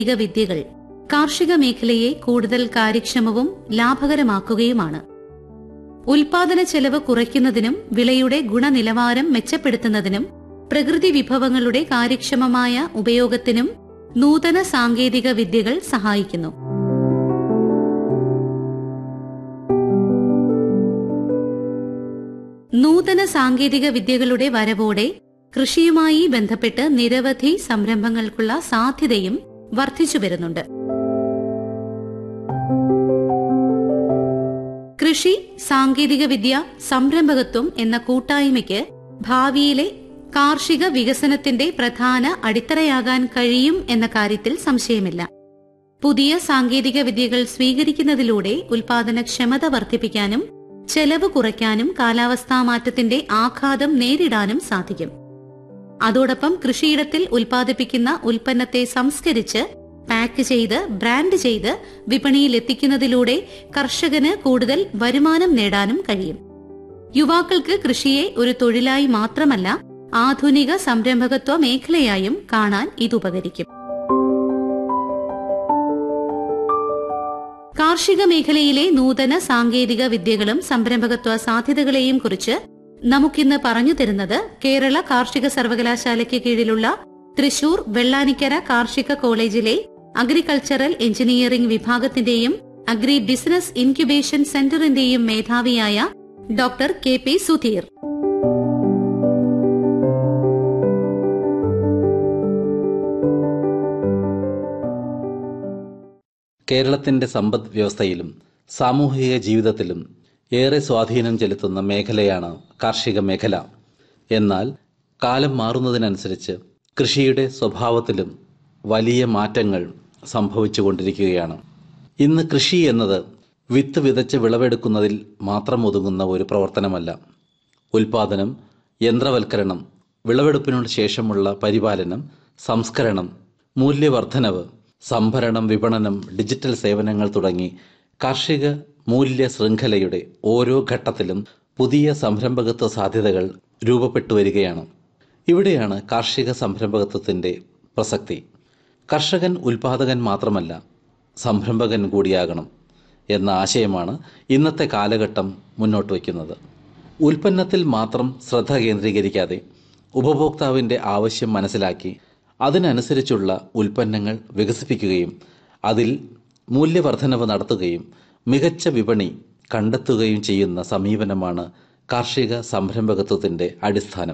സാങ്കേതിക വിദ്യകൾ കാർഷിക മേഖലയെ കൂടുതൽ കാര്യക്ഷമവും ലാഭകരമാക്കുകയുമാണ് ഉൽപാദന ചെലവ് കുറയ്ക്കുന്നതിനും വിളയുടെ ഗുണനിലവാരം മെച്ചപ്പെടുത്തുന്നതിനും പ്രകൃതി വിഭവങ്ങളുടെ കാര്യക്ഷമമായ ഉപയോഗത്തിനും നൂതന സാങ്കേതിക വിദ്യകൾ സഹായിക്കുന്നു നൂതന സാങ്കേതിക വിദ്യകളുടെ വരവോടെ കൃഷിയുമായി ബന്ധപ്പെട്ട് നിരവധി സംരംഭങ്ങൾക്കുള്ള സാധ്യതയും വർദ്ധിച്ചു വരുന്നുണ്ട് കൃഷി സാങ്കേതികവിദ്യ സംരംഭകത്വം എന്ന കൂട്ടായ്മയ്ക്ക് ഭാവിയിലെ കാർഷിക വികസനത്തിന്റെ പ്രധാന അടിത്തറയാകാൻ കഴിയും എന്ന കാര്യത്തിൽ സംശയമില്ല പുതിയ സാങ്കേതിക വിദ്യകൾ സ്വീകരിക്കുന്നതിലൂടെ ഉൽപാദനക്ഷമത വർദ്ധിപ്പിക്കാനും ചെലവ് കുറയ്ക്കാനും കാലാവസ്ഥാ മാറ്റത്തിന്റെ ആഘാതം നേരിടാനും സാധിക്കും അതോടൊപ്പം കൃഷിയിടത്തിൽ ഉൽപ്പാദിപ്പിക്കുന്ന ഉൽപ്പന്നത്തെ സംസ്കരിച്ച് പാക്ക് ചെയ്ത് ബ്രാൻഡ് ചെയ്ത് വിപണിയിൽ എത്തിക്കുന്നതിലൂടെ കർഷകന് കൂടുതൽ വരുമാനം നേടാനും കഴിയും യുവാക്കൾക്ക് കൃഷിയെ ഒരു തൊഴിലായി മാത്രമല്ല ആധുനിക സംരംഭകത്വ മേഖലയായും കാണാൻ ഇതുപകരിക്കും കാർഷിക മേഖലയിലെ നൂതന സാങ്കേതിക വിദ്യകളും സംരംഭകത്വ സാധ്യതകളെയും കുറിച്ച് നമുക്കിന്ന് പറഞ്ഞു തരുന്നത് കേരള കാർഷിക സർവകലാശാലയ്ക്ക് കീഴിലുള്ള തൃശൂർ വെള്ളാനിക്കര കാർഷിക കോളേജിലെ അഗ്രികൾച്ചറൽ എഞ്ചിനീയറിംഗ് വിഭാഗത്തിന്റെയും അഗ്രി ബിസിനസ് ഇൻക്യുബേഷൻ സെന്ററിന്റെയും മേധാവിയായ ഡോക്ടർ കെ പി സുധീർ കേരളത്തിന്റെ സമ്പദ് വ്യവസ്ഥയിലും സാമൂഹിക ജീവിതത്തിലും ഏറെ സ്വാധീനം ചെലുത്തുന്ന മേഖലയാണ് കാർഷിക മേഖല എന്നാൽ കാലം മാറുന്നതിനനുസരിച്ച് കൃഷിയുടെ സ്വഭാവത്തിലും വലിയ മാറ്റങ്ങൾ സംഭവിച്ചുകൊണ്ടിരിക്കുകയാണ് ഇന്ന് കൃഷി എന്നത് വിത്ത് വിതച്ച് വിളവെടുക്കുന്നതിൽ മാത്രം ഒതുങ്ങുന്ന ഒരു പ്രവർത്തനമല്ല ഉൽപാദനം യന്ത്രവൽക്കരണം വിളവെടുപ്പിനു ശേഷമുള്ള പരിപാലനം സംസ്കരണം മൂല്യവർദ്ധനവ് സംഭരണം വിപണനം ഡിജിറ്റൽ സേവനങ്ങൾ തുടങ്ങി കാർഷിക മൂല്യ ശൃംഖലയുടെ ഓരോ ഘട്ടത്തിലും പുതിയ സംരംഭകത്വ സാധ്യതകൾ രൂപപ്പെട്ടു വരികയാണ് ഇവിടെയാണ് കാർഷിക സംരംഭകത്വത്തിന്റെ പ്രസക്തി കർഷകൻ ഉൽപാദകൻ മാത്രമല്ല സംരംഭകൻ കൂടിയാകണം എന്ന ആശയമാണ് ഇന്നത്തെ കാലഘട്ടം മുന്നോട്ട് വയ്ക്കുന്നത് ഉൽപ്പന്നത്തിൽ മാത്രം ശ്രദ്ധ കേന്ദ്രീകരിക്കാതെ ഉപഭോക്താവിൻ്റെ ആവശ്യം മനസ്സിലാക്കി അതിനനുസരിച്ചുള്ള ഉൽപ്പന്നങ്ങൾ വികസിപ്പിക്കുകയും അതിൽ മൂല്യവർദ്ധനവ് നടത്തുകയും മികച്ച വിപണി കണ്ടെത്തുകയും ചെയ്യുന്ന സമീപനമാണ് കാർഷിക സംരംഭകത്വത്തിൻ്റെ അടിസ്ഥാനം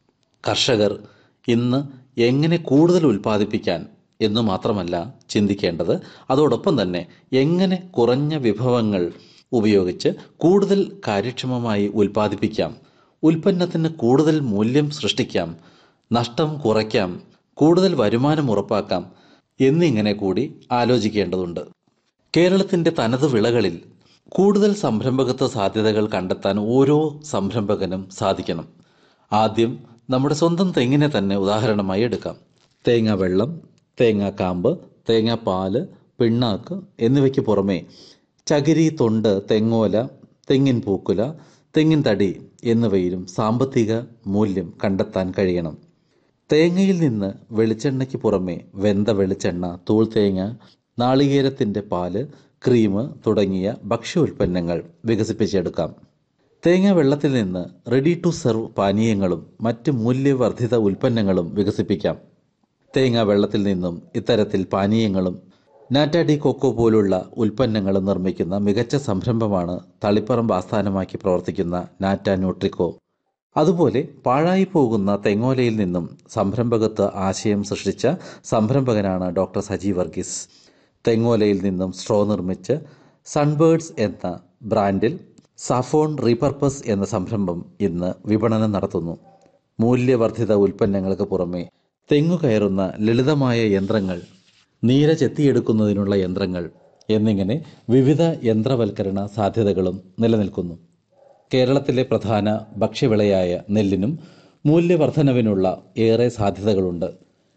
കർഷകർ ഇന്ന് എങ്ങനെ കൂടുതൽ ഉൽപ്പാദിപ്പിക്കാൻ എന്നു മാത്രമല്ല ചിന്തിക്കേണ്ടത് അതോടൊപ്പം തന്നെ എങ്ങനെ കുറഞ്ഞ വിഭവങ്ങൾ ഉപയോഗിച്ച് കൂടുതൽ കാര്യക്ഷമമായി ഉൽപ്പാദിപ്പിക്കാം ഉൽപ്പന്നത്തിന് കൂടുതൽ മൂല്യം സൃഷ്ടിക്കാം നഷ്ടം കുറയ്ക്കാം കൂടുതൽ വരുമാനം ഉറപ്പാക്കാം എന്നിങ്ങനെ കൂടി ആലോചിക്കേണ്ടതുണ്ട് കേരളത്തിൻ്റെ തനത് വിളകളിൽ കൂടുതൽ സംരംഭകത്വ സാധ്യതകൾ കണ്ടെത്താൻ ഓരോ സംരംഭകനും സാധിക്കണം ആദ്യം നമ്മുടെ സ്വന്തം തെങ്ങിനെ തന്നെ ഉദാഹരണമായി എടുക്കാം തേങ്ങ വെള്ളം തേങ്ങാക്കാമ്പ് തേങ്ങാപ്പാല് പിണ്ണാക്ക് എന്നിവയ്ക്ക് പുറമെ ചകിരി തൊണ്ട് തെങ്ങോല തെങ്ങിൻ പൂക്കുല തെങ്ങിൻ തടി എന്നിവയിലും സാമ്പത്തിക മൂല്യം കണ്ടെത്താൻ കഴിയണം തേങ്ങയിൽ നിന്ന് വെളിച്ചെണ്ണയ്ക്ക് പുറമെ വെന്ത വെളിച്ചെണ്ണ തൂൾതേങ്ങ നാളികേരത്തിൻ്റെ പാല് ക്രീം തുടങ്ങിയ ഭക്ഷ്യ ഉൽപ്പന്നങ്ങൾ വികസിപ്പിച്ചെടുക്കാം തേങ്ങ വെള്ളത്തിൽ നിന്ന് റെഡി ടു സെർവ് പാനീയങ്ങളും മറ്റ് മൂല്യവർദ്ധിത ഉൽപ്പന്നങ്ങളും വികസിപ്പിക്കാം തേങ്ങ വെള്ളത്തിൽ നിന്നും ഇത്തരത്തിൽ പാനീയങ്ങളും നാറ്റാഡി കൊക്കോ പോലുള്ള ഉൽപ്പന്നങ്ങളും നിർമ്മിക്കുന്ന മികച്ച സംരംഭമാണ് തളിപ്പറമ്പ് ആസ്ഥാനമാക്കി പ്രവർത്തിക്കുന്ന നാറ്റ ന്യൂട്രിക്കോ അതുപോലെ പാഴായി പോകുന്ന തെങ്ങോലയിൽ നിന്നും സംരംഭകത്വ ആശയം സൃഷ്ടിച്ച സംരംഭകനാണ് ഡോക്ടർ സജി വർഗീസ് തെങ്ങോലയിൽ നിന്നും സ്ട്രോ നിർമ്മിച്ച് സൺബേർഡ്സ് എന്ന ബ്രാൻഡിൽ സാഫോൺ റീപർപ്പസ് എന്ന സംരംഭം ഇന്ന് വിപണനം നടത്തുന്നു മൂല്യവർദ്ധിത ഉൽപ്പന്നങ്ങൾക്ക് പുറമെ തെങ്ങു കയറുന്ന ലളിതമായ യന്ത്രങ്ങൾ നീര ചെത്തിയെടുക്കുന്നതിനുള്ള യന്ത്രങ്ങൾ എന്നിങ്ങനെ വിവിധ യന്ത്രവൽക്കരണ സാധ്യതകളും നിലനിൽക്കുന്നു കേരളത്തിലെ പ്രധാന ഭക്ഷ്യവിളയായ നെല്ലിനും മൂല്യവർദ്ധനവിനുള്ള ഏറെ സാധ്യതകളുണ്ട്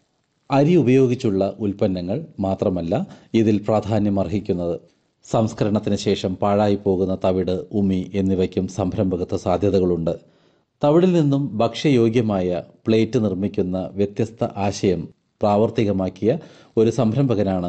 അരി ഉപയോഗിച്ചുള്ള ഉൽപ്പന്നങ്ങൾ മാത്രമല്ല ഇതിൽ പ്രാധാന്യം അർഹിക്കുന്നത് സംസ്കരണത്തിന് ശേഷം പാഴായി പോകുന്ന തവിട് ഉമി എന്നിവയ്ക്കും സംരംഭകത്വ സാധ്യതകളുണ്ട് തവിടിൽ നിന്നും ഭക്ഷ്യയോഗ്യമായ പ്ലേറ്റ് നിർമ്മിക്കുന്ന വ്യത്യസ്ത ആശയം പ്രാവർത്തികമാക്കിയ ഒരു സംരംഭകനാണ്